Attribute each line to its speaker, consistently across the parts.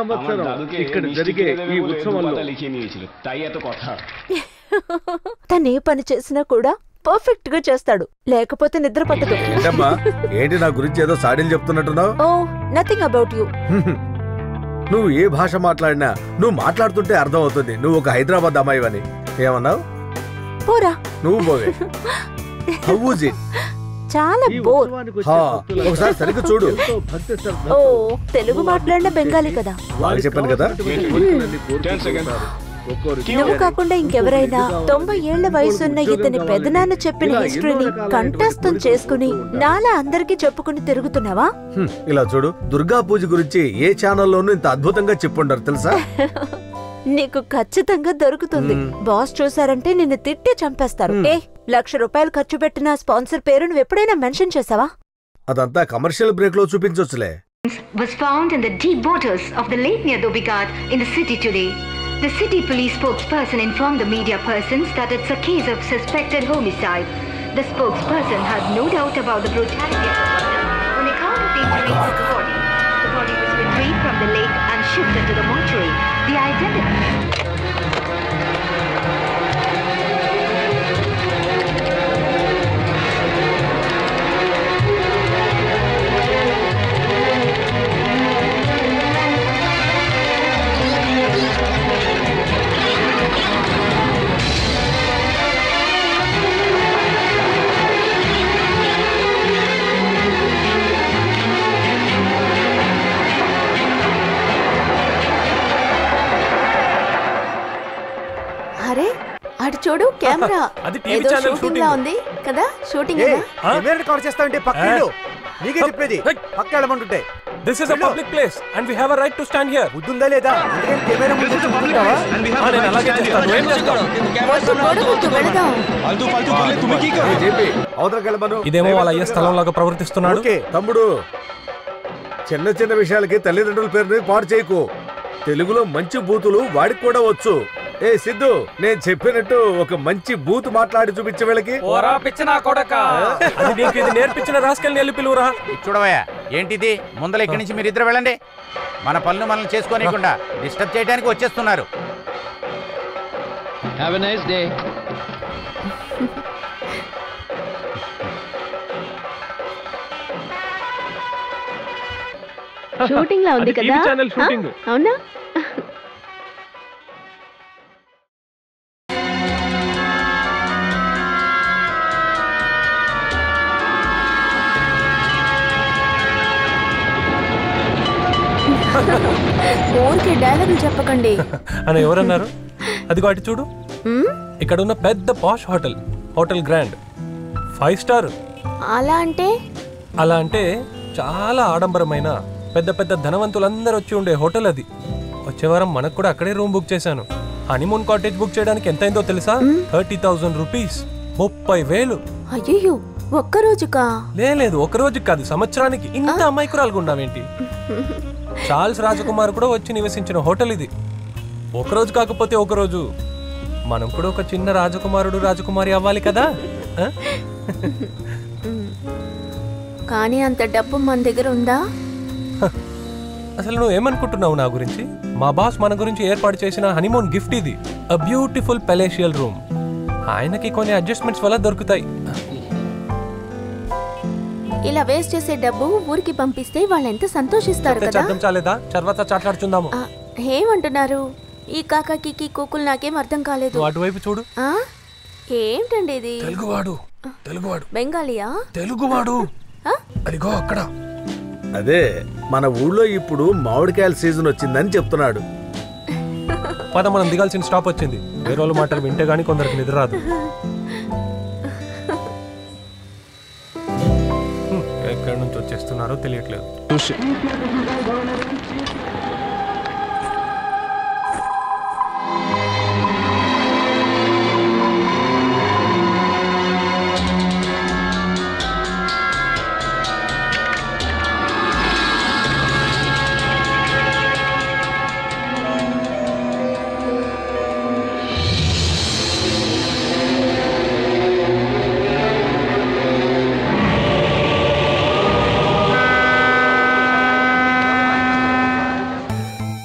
Speaker 1: సంవత్సరం ఇక్కడ జరిగే ఈ ఉత్సవంలో
Speaker 2: লিখিয়ে নিয়েছিল তাই এত কথা
Speaker 3: తను ఏ పని చేసినా కూడా పర్ఫెక్ట్ గా చేస్తాడు లేకపోతే నిద్ర పట్టదు
Speaker 4: ఏంటమ్మా ఏంటి నా గురించి ఏదో సాడీలు చెప్తున్నట్టున్నావు
Speaker 3: ఓ నథింగ్ అబౌట్ యూ
Speaker 4: నువ్వు ఏ భాష మాట్లాడినా నువ్వు మాట్లాడుతుంటే అర్థం అవుతుంది నువ్వు ఒక హైదరాబాద్ అమ్మాయివని ఏమన్నావు
Speaker 3: పోరా
Speaker 4: నువ్వు పోవే How was it?
Speaker 3: చాలా
Speaker 1: ఈ
Speaker 3: బోర్
Speaker 1: ఉత్సవానికి వచ్చే
Speaker 4: హా,
Speaker 1: భక్తులంతా
Speaker 4: ఒకసారి సరిగ్గా చూడు.
Speaker 1: ఎంతో భక్తి శ్రద్ధ
Speaker 3: ఓ తెలుగు మాట్లాడిన బెంగాలీ కదా
Speaker 4: బాగా చెప్పాను కదా
Speaker 3: నువ్వు కాకుండా ఇంకెవరైనా తొంభై ఏళ్ల వయసున్న ఇతని పెదనాన్న చెప్పిన హిస్టరీని కంఠస్థం చేసుకుని నాలా అందరికీ చెప్పుకుని తిరుగుతున్నావా
Speaker 4: హ్మ్, ఇలా చూడు దుర్గా పూజ గురించి ఏ ఛానల్లోనూ ఇంత అద్భుతంగా చెప్పుండరు తెలుసా
Speaker 3: నీకు ఖచ్చితంగా దొరుకుతుంది బాస్ చూసారంటే నిన్ను తిట్టి చంపేస్తారు ఏ లక్ష రూపాయలు ఖర్చు పెట్టిన స్పాన్సర్ పేరు నువ్వు ఎప్పుడైనా మెన్షన్ చేసావా
Speaker 4: అదంతా కమర్షియల్ బ్రేక్ లో చూపించొచ్చులే
Speaker 5: was found in the deep waters of the Lake near Dobighat in the city today. The city police spokesperson informed the media persons that it's a case of suspected homicide. The spokesperson had no doubt about the brutality of the murder on account of the injuries to the body. The body was retrieved from the lake and shifted to the mortuary. The identity.
Speaker 6: అరే అటు చూడు camera
Speaker 7: అది TV
Speaker 6: ఏదో
Speaker 7: channel
Speaker 6: shooting లా
Speaker 7: shooting.
Speaker 6: ఉంది కదా shooting
Speaker 8: ఏయ్,
Speaker 6: కదా
Speaker 8: కెమెరాని కవర్ చేస్తావంటే పక్క వెళ్ళు. నీకే చెప్పేది పక్క వెళ్ళమంటుంటే
Speaker 7: this is a public place and we have a right to stand here
Speaker 8: బుద్ధుందా లేదా ఎందుకంటే కెమెరా ముందు వచ్చి కూర్చుంటావా?
Speaker 7: నేను అలాగే చేస్తాను ఏం చేస్తావు
Speaker 6: వద్దు గొడవద్దు వెళదాం
Speaker 4: ఏ చెప్పి అవతలకి వెళ్ళమను
Speaker 7: ఇదేమో వాళ్ళ అయ్యే స్థలంలాగా ప్రవర్తిస్తున్నాడు
Speaker 4: ఓకే తమ్ముడు చిన్న చిన్న విషయాలకి తల్లిదండ్రుల పేరుని పాడు చేయకు తెలుగులో మంచి బూతులు వాడికి కూడా వచ్చు ఏ సిద్ధు నేను చెప్పినట్టు ఒక మంచి బూత్ మాట్లాడి చూపించే వీళ్ళకి
Speaker 7: అది నీకు ఇది నేర్పించిన రాసుకెళ్ళి వెళ్ళి పిలువురా
Speaker 9: చూడవయ్యా ఏంటిది ముందర ఇక్కడి నుంచి మీరు ఇద్దరు వెళ్ళండి మన పనులు మనల్ని చేసుకోనీయకుండా డిస్టర్బ్ చేయడానికి వచ్చేస్తున్నారు
Speaker 2: have a nice day
Speaker 6: shooting లా ఉంది
Speaker 7: అది
Speaker 6: కదా
Speaker 7: TV ఛానల్
Speaker 6: ఆ?
Speaker 7: షూటింగ్.
Speaker 6: అవునా ఊరికే డైలాగులు చెప్పకండి
Speaker 7: అని ఎవరన్నారు అదిగో అటు చూడు
Speaker 6: మ్?
Speaker 7: ఇక్కడ ఉన్న పెద్ద posh hotel hotel grand five star
Speaker 6: అలా అంటే
Speaker 7: అలా అంటే చాలా ఆడంబరమైన పెద్ద పెద్ద ధనవంతులందరూ వచ్చి ఉండే హోటల్ అది వచ్చే వారం మనకు కూడా అక్కడే రూమ్ బుక్ చేశాను హనీమూన్ కాటేజ్ బుక్ చేయడానికి ఎంత అయిందో తెలుసా థర్టీ థౌజండ్ రూపీస్ ముప్పై వేలు
Speaker 6: అయ్యో ఒక్క రోజుకా
Speaker 7: లేదు ఒక రోజు కాదు సంవత్సరానికి ఇంత అమాయకురాలుగా ఉన్నావేంటి చార్ల్స్ రాజకుమార్ కూడా వచ్చి నివసించిన హోటల్ ఇది ఒక రోజు కాకపోతే ఒక రోజు మనం కూడా ఒక చిన్న రాజకుమారుడు రాజకుమారి అవ్వాలి కదా ఆ?
Speaker 6: కానీ అంత డబ్బు మన దగ్గర ఉందా
Speaker 7: అసలు నువ్వు ఏమనుకుంటున్నావు నా గురించి మా బాస్ మన గురించి ఏర్పాటు చేసిన హనీమూన్ గిఫ్ట్ ఇది అ బ్యూటిఫుల్ పెలేషియల్ రూమ్ ఆయనకి కొన్ని అడ్జస్ట్మెంట్స్ వల్ల దొరుకుతాయి
Speaker 6: ఇలా వేస్ట్ చేసే డబ్బు ఊరికి పంపిస్తే వాళ్ళు ఎంత సంతోషిస్తారు
Speaker 7: చెప్తే
Speaker 6: కదా
Speaker 7: అర్థం చాలేదా తర్వాత చాట్లాడుచుందాము
Speaker 6: ఆ, ఏమంటున్నారు ఈ కాకాకి కూకులు నాకేం అర్థం కాలేదు
Speaker 7: నువ్వు అటువైపు చూడు
Speaker 6: ఆ? ఏంటండి ఇది
Speaker 7: తెలుగువాడు తెలుగువాడు
Speaker 6: బెంగాలీయా
Speaker 7: తెలుగువాడు
Speaker 6: ఆ?
Speaker 7: అదిగో అక్కడ
Speaker 4: అదే మన ఊళ్ళో ఇప్పుడు మామిడికాయల సీజన్ వచ్చిందని చెప్తున్నాడు
Speaker 7: పద మనం దిగాల్సిన స్టాప్ వచ్చింది వేరే వాళ్ళ మాటలు వింటే గానీ కొందరికి నిద్ర రాదు హ్మ్, ఎక్కడి నుంచి వచ్చేస్తున్నారో తెలియట్లేదు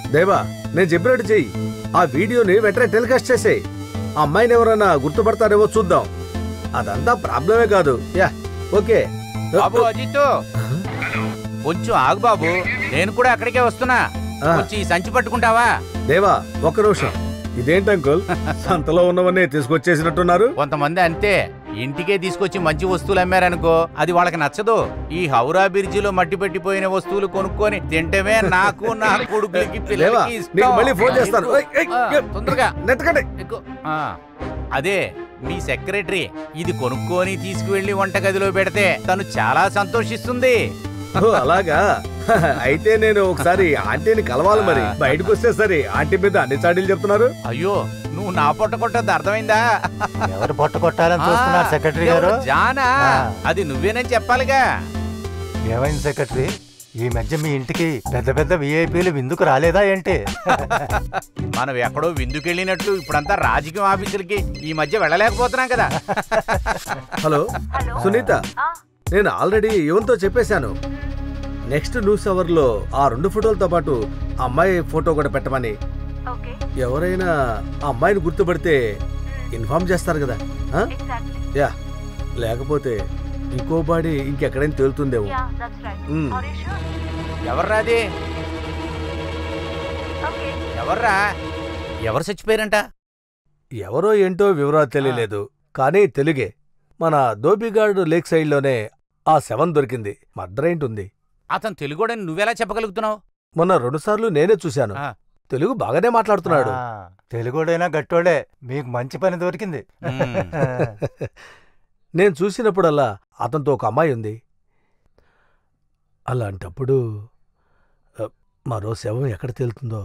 Speaker 4: దేవా నేను చెప్పినట్టు చెయ్యి ఆ వీడియోని వెంటనే టెలికాస్ట్ చేసేయ్ ఆ అమ్మాయిని ఎవరన్నా గుర్తుపడతారేమో చూద్దాం అదంతా ప్రాబ్లమే కాదు యా ఓకే
Speaker 9: బాబు అజిత్ కొంచెం ఆగు బాబు నేను కూడా అక్కడికే వస్తున్నా
Speaker 4: ఆ.
Speaker 9: వచ్చి ఈ సంచి పట్టుకుంటావా
Speaker 4: దేవా ఒక్క నిమిషం ఇదేంటి అంకుల్ సంతలో ఉన్నవన్నీ తీసుకొచ్చేసినట్టున్నారు
Speaker 9: కొంతమంది అంతే ఇంటికే తీసుకొచ్చి మంచి వస్తువులు అమ్మారనుకో అది వాళ్ళకి నచ్చదు ఈ హౌరా బ్రిడ్జిలో మట్టి పెట్టిపోయిన వస్తువులు కొనుక్కొని తింటమే నాకు నా కొడుకులకి
Speaker 4: దేవా
Speaker 9: పిల్లలకి ఇష్టం.
Speaker 4: నీకు మళ్ళీ ఫోన్ చేస్తాను ఏయ్, ఏయ్,
Speaker 9: ఆ,
Speaker 4: ఏయ్,
Speaker 9: తొందరగా
Speaker 4: నెట్టకండి
Speaker 9: ఎక్కు. ఆ, అదే మీ సెక్రటరీ ఇది కొనుక్కొని తీసుకువెళ్లి వంటగదిలో పెడితే తను చాలా సంతోషిస్తుంది
Speaker 4: ఓ, అలాగా అయితే నేను ఒకసారి ఆంటీని కలవాలి మరి బయటకు వస్తే సరే ఆంటీ మీద అన్ని చాడీలు చెప్తున్నారు
Speaker 9: అయ్యో నువ్వు నా పొట్ట కొట్టద్దు అర్థమైందా
Speaker 8: ఎవరు పొట్ట కొట్టాలని చూస్తున్నారు
Speaker 9: ఆ,
Speaker 8: సెక్రటరీ
Speaker 9: ఎవరు?
Speaker 8: గారు
Speaker 9: జానా
Speaker 8: ఆ.
Speaker 9: అది నువ్వేనని చెప్పాలిగా
Speaker 8: ఏమైంది సెక్రటరీ ఈ మధ్య మీ ఇంటికి పెద్ద పెద్ద విఐపీలు విందుకు రాలేదా ఏంటి
Speaker 9: మనం ఎక్కడో విందుకెళ్ళినట్టు ఇప్పుడంతా రాజకీయ ఆఫీసులకి ఈ మధ్య వెళ్ళలేకపోతున్నాం కదా
Speaker 4: హలో సునీత నేను ఆల్రెడీ యువన్తో చెప్పేశాను నెక్స్ట్ న్యూస్ అవర్ లో ఆ రెండు ఫోటోలతో పాటు ఆ అమ్మాయి ఫోటో కూడా పెట్టమని ఎవరైనా ఆ అమ్మాయిని గుర్తుపడితే ఇన్ఫార్మ్ చేస్తారు కదా ఆ? యా లేకపోతే ఇంకో బాడీ ఇంకెక్కడైనా తేలుతుందేమో ఉమ్.
Speaker 9: ఎవర్రాది ఎవర్రా ఎవరు చచ్చిపోయారంట
Speaker 4: ఎవరో ఏంటో వివరాలు తెలియలేదు కానీ తెలుగే మన దోబిగాడు లేక్ సైడ్ లోనే ఆ శవం దొరికింది మర్డర్ ఏంటుంది
Speaker 9: అతను తెలుగుడని నువ్వెలా చెప్పగలుగుతున్నావు
Speaker 4: మొన్న రెండుసార్లు నేనే చూశాను
Speaker 9: ఆ.
Speaker 4: తెలుగు బాగానే మాట్లాడుతున్నాడు
Speaker 8: ఆ, తెలుగోడైనా గట్టోడే మీకు మంచి పని దొరికింది
Speaker 9: మ్మ్.
Speaker 4: నేను చూసినప్పుడల్లా అతనితో ఒక అమ్మాయి ఉంది అలాంటప్పుడు అ, మరో శవం ఎక్కడ తేలుతుందో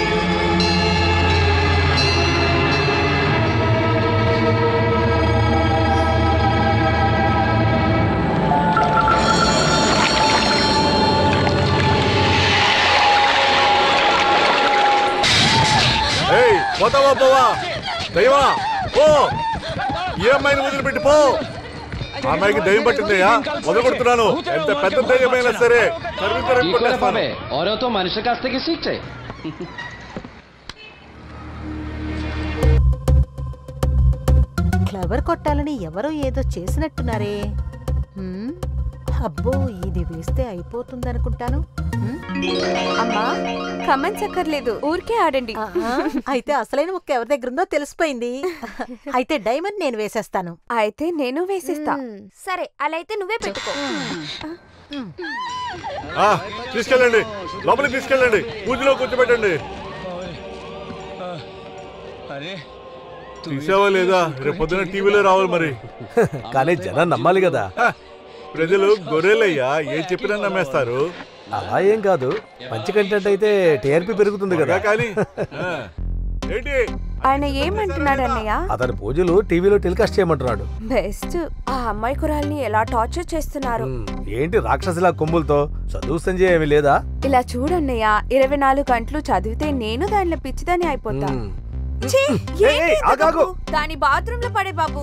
Speaker 10: ఏయ్ పోతావా పోవా దైవా పో ఈ అమ్మాయిని వదిలిపెట్టి పో ఆ అమ్మాయికి దయ్యం పట్టిందయ్యా వదలగొడుతున్నాను ఎంత పెద్ద దయ్యమైనా సరే తరిమి తరిమి కొట్టేస్తాను
Speaker 2: ఓరో తో మనిషి కాస్త శిక్ష
Speaker 3: క్లవర్ కొట్టాలని ఎవరో ఏదో చేసినట్టున్నారే హ్మ్? అబ్బో ఇది వేస్తే అయిపోతుందనుకుంటాను హ్మ్?
Speaker 6: అమ్మా కమెంట్స్ అక్కర్లేదు ఊరికే ఆడండి
Speaker 3: ఆహా, అయితే అసలైన ముక్క ఎవరి దగ్గర ఉందో తెలిసిపోయింది అయితే డైమండ్ నేను వేసేస్తాను
Speaker 6: అయితే నేను వేసేస్తా
Speaker 11: సరే అలా అయితే నువ్వే పెట్టుకో
Speaker 10: ఆ, తీసుకెళ్ళండి లోపలికి తీసుకెళ్ళండి పూజలో కూర్చోబెట్టండి తీసావా లేదా రేపు పొద్దున టీవీలో రావాలి మరి
Speaker 4: కానీ జనం నమ్మాలి కదా
Speaker 10: హ, ప్రజలు గొర్రెలయ్యా ఏం చెప్పినా నమ్మేస్తారు
Speaker 4: అలా ఏం కాదు మంచి కంటెంట్ అయితే టీఆర్పీ పెరుగుతుంది కదా
Speaker 10: త్వరగా కానీ ఆ, ఏంటి
Speaker 6: ఆయన ఏమంటున్నాడు అన్నయ్య
Speaker 4: అతని పూజలు టీవీలో టెలికాస్ట్ చేయమంటున్నాడు
Speaker 6: బెస్ట్ ఆ అమ్మాయి కురాల్ని ఎలా టార్చర్ చేస్తున్నారు
Speaker 4: ఉమ్, ఏంటి రాక్షసులా కొమ్ములతో చదువు సంజయ్ ఏమీ లేదా
Speaker 6: ఇలా చూడన్నయ్య ఇరవై నాలుగు గంటలు చదివితే నేను దానిలో పిచ్చిదని అయిపోతా
Speaker 4: ఉమ్.
Speaker 6: ఛీ,
Speaker 4: ఏయ్,
Speaker 6: ఏంటి
Speaker 4: ఏయ్,
Speaker 6: ఇంత
Speaker 4: ఆగు, ఆగు.
Speaker 6: గబ్బు? దాని బాత్రూమ్ లో పడే బాబు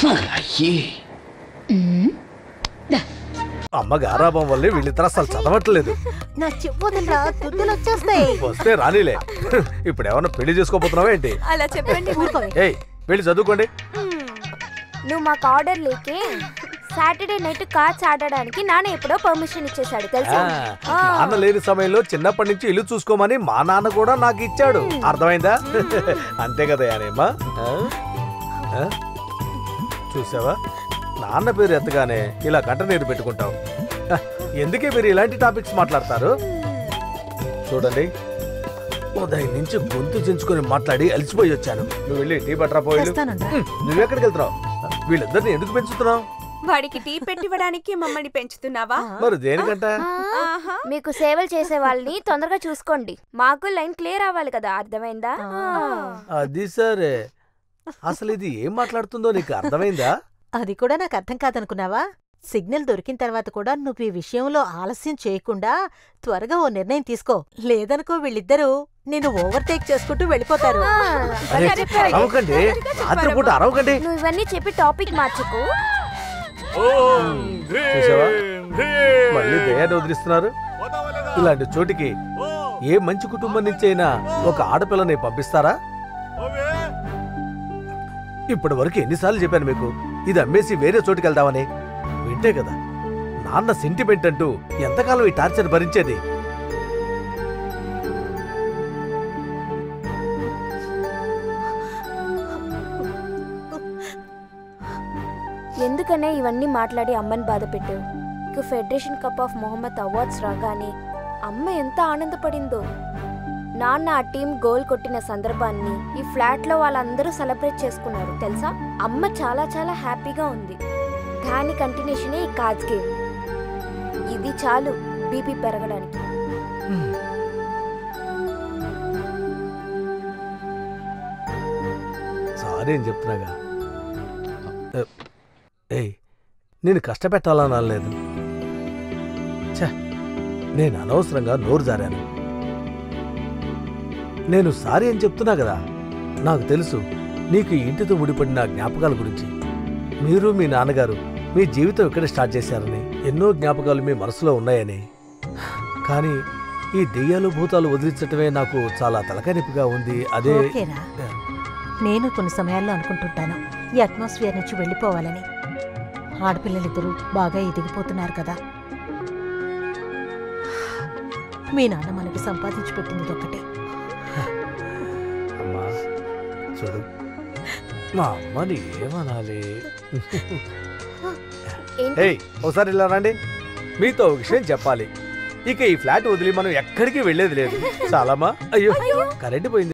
Speaker 4: అమ్మ గారాబం వల్లే వీళ్ళిద్దరు అసలు చదవట్లేదు
Speaker 3: నా చెప్పుదరా దుద్దులు వచ్చేస్తాయి
Speaker 4: వస్తే రానిలే ఇప్పుడు ఏమన్నా పెళ్లి చేసుకోబోతున్నావా ఏంటి
Speaker 6: అలా చెప్పండి
Speaker 3: ఊరుకోవే.
Speaker 4: ఏయ్ వెళ్ళి చదువుకోండి
Speaker 11: నువ్వు మాకు ఆర్డర్ లేకే సాటర్డే నైట్ కార్డ్స్ ఆడడానికి నాన్న ఎప్పుడో పర్మిషన్ ఇచ్చేసాడు తెలుసా
Speaker 4: ఆ, నాన్న లేని సమయంలో చిన్నప్పటి నుంచి ఇల్లు చూసుకోమని మా నాన్న కూడా నాకు ఇచ్చాడు అర్థమైందా అంతే కదా యానేమ్మా ఆ? ఆ? చూసావా నాన్న పేరు ఎత్తగానే ఇలా కంట నీరు పెట్టుకుంటావు హ, ఎందుకే మీరు ఇలాంటి టాపిక్స్ మాట్లాడతారు చూడండి ఉదయం నుంచి గొంతు చించుకొని మాట్లాడి అలసిపోయి వచ్చాను నువ్వు వెళ్ళి టీ బట్రా పోయి
Speaker 3: తెస్తానండి.
Speaker 4: నువ్వెక్కడికి వెళ్తున్నావు వీళ్ళిద్దరిని ఎందుకు పెంచుతున్నావు
Speaker 6: వాడికి టీ పెట్టివ్వడానికి మమ్మల్ని పెంచుతున్నావా
Speaker 4: మరి దేనికంట
Speaker 6: ఆహా.
Speaker 11: మీకు సేవలు చేసే వాళ్ళని తొందరగా చూసుకోండి మాకు లైన్ క్లియర్ అవ్వాలి కదా అర్థమైందా
Speaker 4: అది సరే అసలు ఇది ఏం మాట్లాడుతుందో నీకు అర్థమైందా
Speaker 3: అది కూడా నాకు అర్థం కాదనుకున్నావా సిగ్నల్ దొరికిన తర్వాత కూడా నువ్వు ఈ విషయంలో ఆలస్యం చేయకుండా త్వరగా ఓ నిర్ణయం తీసుకో లేదనుకో వీళ్ళిద్దరూ నిన్ను ఓవర్టేక్ చేసుకుంటూ వెళ్ళిపోతారు
Speaker 4: అరే అరవకండి రాత్రిపూట అరవకండి
Speaker 11: నువ్వు ఇవన్నీ చెప్పి టాపిక్ మార్చుకు
Speaker 10: ఓం
Speaker 4: చూసావా?
Speaker 10: హ్రీం హ్రీం.
Speaker 4: మళ్ళీ దయాన్ని వదిలిస్తున్నారు
Speaker 10: పోతావా లేదా?
Speaker 4: ఇలాంటి చోటికి
Speaker 10: ఓం
Speaker 4: ఏ మంచి కుటుంబం నుంచి అయినా ఒక ఆడపిల్లని పంపిస్తారా ఇప్పటి వరకు ఎన్నిసార్లు చెప్పాను మీకు ఇది అమ్మేసి వేరే చోటుకి వెళ్దామని వింటే కదా నాన్న సెంటిమెంట్ అంటూ ఎంతకాలం ఈ టార్చర్ భరించేది
Speaker 11: ఎందుకనే ఇవన్నీ మాట్లాడి అమ్మని బాధ పెట్టావు ఇక federation cup of Mohammed awards రాగానే అమ్మ ఎంత ఆనందపడిందో నాన్న ఆ టీం గోల్ కొట్టిన సందర్భాన్ని ఈ ఫ్లాట్లో వాళ్ళందరూ సెలబ్రేట్ చేసుకున్నారు తెలుసా అమ్మ చాలా చాలా హ్యాపీగా ఉంది దాని కంటిన్యూషనే ఈ కార్డ్స్ గేమ్ ఇది చాలు బీపీ పెరగడానికి
Speaker 4: సారీ అని చెప్తున్నాగా ఏ, ఏయ్ నేను కష్టపెట్టాలని అనలేదు ఛ నేను అనవసరంగా నోరు జారాను నేను సారీ అని చెప్తున్నా కదా నాకు తెలుసు నీకు ఈ ఇంటితో ముడిపడిన జ్ఞాపకాల గురించి మీరు మీ నాన్నగారు మీ జీవితం ఇక్కడ స్టార్ట్ చేశారని ఎన్నో జ్ఞాపకాలు మీ మనసులో ఉన్నాయని కానీ ఈ దెయ్యాలు భూతాలు వదిలించటమే నాకు చాలా తలకానిపిగా ఉంది అదే
Speaker 3: ఓకేరా నేను కొన్ని సమయాల్లో అనుకుంటుంటాను ఈ అట్మాస్ఫియర్ నుంచి వెళ్ళిపోవాలని ఆడపిల్లలిద్దరూ బాగా ఎదిగిపోతున్నారు కదా మీ నాన్న మనకి సంపాదించి పెట్టింది ఒకటే
Speaker 4: అమ్మా చూడు మా అమ్మని ఏమనాలి
Speaker 11: ఏంటి?
Speaker 4: ఏయ్ ఒకసారి ఇలా రండి మీతో ఒక విషయం చెప్పాలి ఇక ఈ ఫ్లాట్ వదిలి మనం ఎక్కడికి వెళ్ళేది లేదు చాలమ్మా అయ్యో కరెంట్ పోయింది